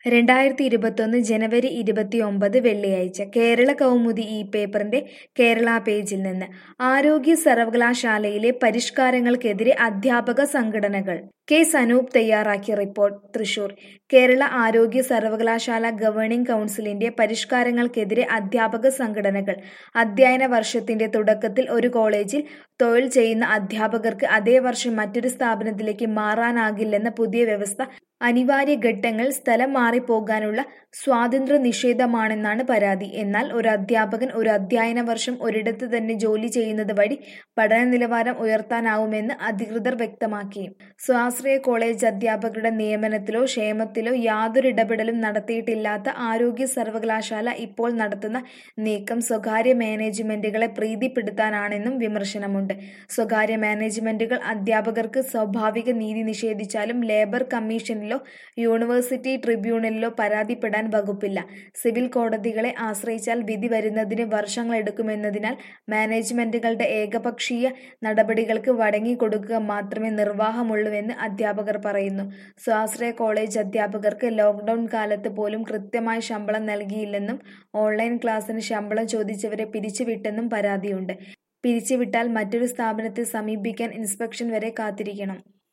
രണ്ടായിരത്തി ഇരുപത്തൊന്ന് ജനുവരി ഇരുപത്തിയൊമ്പത് വെള്ളിയാഴ്ച കേരള കൗമുദി ഈ പേപ്പറിന്റെ കേരള പേജിൽ നിന്ന് ആരോഗ്യ സർവകലാശാലയിലെ പരിഷ്കാരങ്ങൾക്കെതിരെ അധ്യാപക സംഘടനകൾ കെ സനൂപ് തയ്യാറാക്കിയ റിപ്പോർട്ട് തൃശൂർ കേരള ആരോഗ്യ സർവകലാശാല ഗവേണിംഗ് കൗൺസിലിന്റെ പരിഷ്കാരങ്ങൾക്കെതിരെ അധ്യാപക സംഘടനകൾ അധ്യയന വർഷത്തിന്റെ തുടക്കത്തിൽ ഒരു കോളേജിൽ തൊഴിൽ ചെയ്യുന്ന അധ്യാപകർക്ക് അതേ വർഷം മറ്റൊരു സ്ഥാപനത്തിലേക്ക് മാറാനാകില്ലെന്ന പുതിയ വ്യവസ്ഥ അനിവാര്യ ഘട്ടങ്ങൾ സ്ഥലം മാറിപ്പോകാനുള്ള സ്വാതന്ത്ര്യ നിഷേധമാണെന്നാണ് പരാതി എന്നാൽ ഒരു അധ്യാപകൻ ഒരു അധ്യയന വർഷം ഒരിടത്ത് തന്നെ ജോലി ചെയ്യുന്നത് വഴി പഠന നിലവാരം ഉയർത്താനാവുമെന്ന് അധികൃതർ വ്യക്തമാക്കി സ്വാശ്രയ കോളേജ് അധ്യാപകരുടെ നിയമനത്തിലോ ക്ഷേമത്തിലോ യാതൊരു ഇടപെടലും നടത്തിയിട്ടില്ലാത്ത ആരോഗ്യ സർവകലാശാല ഇപ്പോൾ നടത്തുന്ന നീക്കം സ്വകാര്യ മാനേജ്മെന്റുകളെ പ്രീതിപ്പെടുത്താനാണെന്നും വിമർശനമുണ്ട് സ്വകാര്യ മാനേജ്മെന്റുകൾ അധ്യാപകർക്ക് സ്വാഭാവിക നീതി നിഷേധിച്ചാലും ലേബർ കമ്മീഷനിലോ യൂണിവേഴ്സിറ്റി ട്രിബ്യൂണലിലോ പരാതിപ്പെടാൻ വകുപ്പില്ല സിവിൽ കോടതികളെ ആശ്രയിച്ചാൽ വിധി വരുന്നതിന് വർഷങ്ങളെടുക്കുമെന്നതിനാൽ മാനേജ്മെന്റുകളുടെ ഏകപക്ഷീയ നടപടികൾക്ക് വഴങ്ങിക്കൊടുക്കുക മാത്രമേ നിർവാഹമുള്ളൂവെന്ന് അധ്യാപകർ പറയുന്നു സ്വാശ്രയ കോളേജ് അധ്യാപകർക്ക് ലോക്ഡൌൺ കാലത്ത് പോലും കൃത്യമായ ശമ്പളം നൽകിയില്ലെന്നും ഓൺലൈൻ ക്ലാസ്സിന് ശമ്പളം ചോദിച്ചവരെ പിരിച്ചുവിട്ടെന്നും പരാതിയുണ്ട് പിരിച്ചുവിട്ടാൽ മറ്റൊരു സ്ഥാപനത്തെ സമീപിക്കാൻ ഇൻസ്പെക്ഷൻ വരെ കാത്തിരിക്കണം